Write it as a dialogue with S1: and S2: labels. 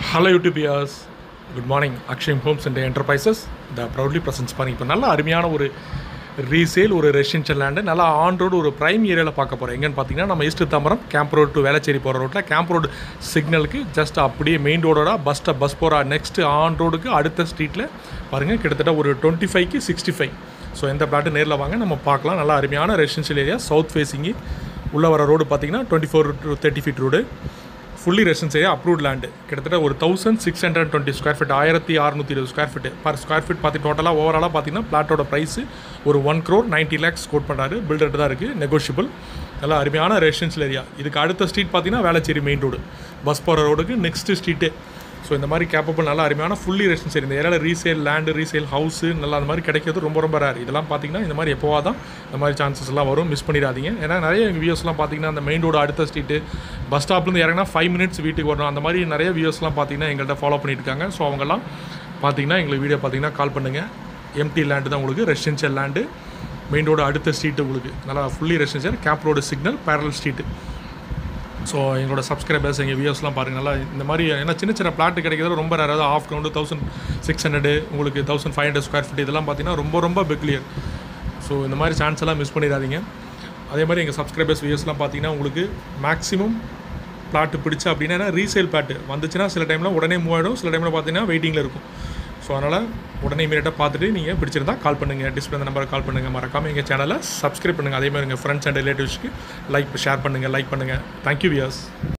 S1: hello YouTubians good morning Akshayam homes and enterprises the proudly presents பாருங்க இப்போ நல்ல அருமையான ஒரு ரீசேல் ஒரு ரெசிடென்ஷியல் லேண்டு நல்லா ஆன் ரோடு ஒரு ப்ரைம் ஏரியாவில் பார்க்க போகிறோம் எங்கன்னு பார்த்தீங்கன்னா நம்ம east Tambaram camp road to Velachery போகிற ரோட்டில் கேம்ப் ரோடு சிக்னலுக்கு ஜஸ்ட் அப்படியே மெயின் ரோடோட பஸ் ஸ்டாப் பஸ் போகிற நெக்ஸ்ட் ஆன் ரோடுக்கு அடுத்த ஸ்ட்ரீட்டில் பாருங்கள் கிட்டத்தட்ட ஒரு டுவெண்ட்டி ஃபைவ்க்கு சிக்ஸ்டி ஃபைவ் ஸோ எந்த பிளாட்டு நேரில் வாங்க நம்ம பார்க்கலாம் நல்லா அருமையான ரெசிடென்ஷியல் ஏரியா சவுத் ஃபேஸிங்கு உள்ளே வர ரோடு பார்த்தீங்கன்னா twenty four to thirty feet road fully residence area approved land கிட்டத்தட்ட ஒரு thousand six hundred twenty square feet ஆயிரத்தி அறுநூற்றி இருபது square feet per square feet பார்த்து டோட்டலாக ஓவராலாக பார்த்தீங்கன்னா பிளாட்டோட ப்ரைஸ் ஒரு one crore ninety lakhs quote பண்ணுறாரு பில்டர் தான் இருக்குது நெகோஷியபிள் நல்லா அருமையான ரெசிடென்ஷியல் ஏரியா இதுக்கு அடுத்த ஸ்ட்ரீட் பார்த்தீங்கன்னா வேளச்சேரி மெயின் ரோடு பஸ் போகிற ரோடுக்கு நெக்ஸ்ட் ஸ்ட்ரீட்டு ஸோ இந்த மாதிரி கேப்பபிள் நல்லா அருமையான ஃபுல்லி ரெசிடன்ஸ் இந்த ஏரியாவில் ரீசேல் லேண்டு ரீசேல் ஹவுஸு நல்லா அந்த மாதிரி கிடைக்கிறது ரொம்ப ரொம்ப ரேர் இதெல்லாம் பார்த்தீங்கன்னா இந்த மாதிரி எப்போவா தான் இந்த மாதிரி சான்சஸ் எல்லாம் வரும் மிஸ் பண்ணிடாதீங்க ஏன்னா நிறைய எங்கள் வியூஸ்லாம் பார்த்தீங்கன்னா அந்த மெயின் ரோடு அடுத்த ஸ்ட்ரீட்டு பஸ் ஸ்டாப்லேருந்து இறங்கினா ஃபைவ் மினிட்ஸ் வீட்டுக்கு வரணும் அந்த மாதிரி நிறைய வியூஸ்லாம் பார்த்தீங்கன்னா எங்கள்கிட்ட ஃபாலோ பண்ணிட்டு இருக்காங்க ஸோ அவங்கெல்லாம் பார்த்தீங்கன்னா எங்களுக்கு வீடியோ பார்த்தீங்கன்னா கால் பண்ணுங்கள் எம்டி லேண்டு தான் உங்களுக்கு ரெசிடென்ஷியல் லேண்டு மெயின் ரோடு அடுத்த ஸ்ட்ரீட்டு உங்களுக்கு நல்லா fully residential camp road signal parallel street so எங்களோட சப்ஸ்கிரைபர்ஸ் எங்கள் வியூஸ்லாம் பாருங்கள் நல்லா இந்த மாதிரி ஏன்னா சின்ன சின்ன பிளாட் கிடைக்கிறது ரொம்ப ரேர் அதாவது half ground thousand six hundred உங்களுக்கு thousand five hundred square feet இதெல்லாம் பார்த்தீங்கன்னா ரொம்ப ரொம்ப பெக்லியர் ஸோ இந்த மாதிரி சான்ஸ் எல்லாம் மிஸ் பண்ணிடாதீங்க அதே மாதிரி எங்கள் சப்ஸ்கிரைபர்ஸ் வியூஸ்லாம் பார்த்தீங்கன்னா உங்களுக்கு மேக்ஸிமம் பிளாட்டு பிடிச்ச அப்படின்னா ரீசேல் பிளாட்டு வந்துச்சுன்னா சில டைமில் உடனே மூவ் ஆகிடும் சில டைமில் பார்த்தீங்கன்னா வெயிட்டிங்கில் இருக்கும் ஸோ அதனால் உடனே இமீடியட்டாக பார்த்துட்டு நீங்கள் பிடிச்சிருந்தா கால் பண்ணுங்கள் டிஸ்பிளே அந்த நம்பரை கால் பண்ணுங்கள் மறக்காமல் எங்கள் சேனலை சப்ஸ்கிரைப் பண்ணுங்கள் அதே மாதிரி எங்கள் ஃப்ரெண்ட்ஸ் அண்ட் ரிலேட்டிவ்ஸ்க்கு லைக் ஷேர் பண்ணுங்கள் லைக் பண்ணுங்கள் தேங்க்யூ வியர்ஸ்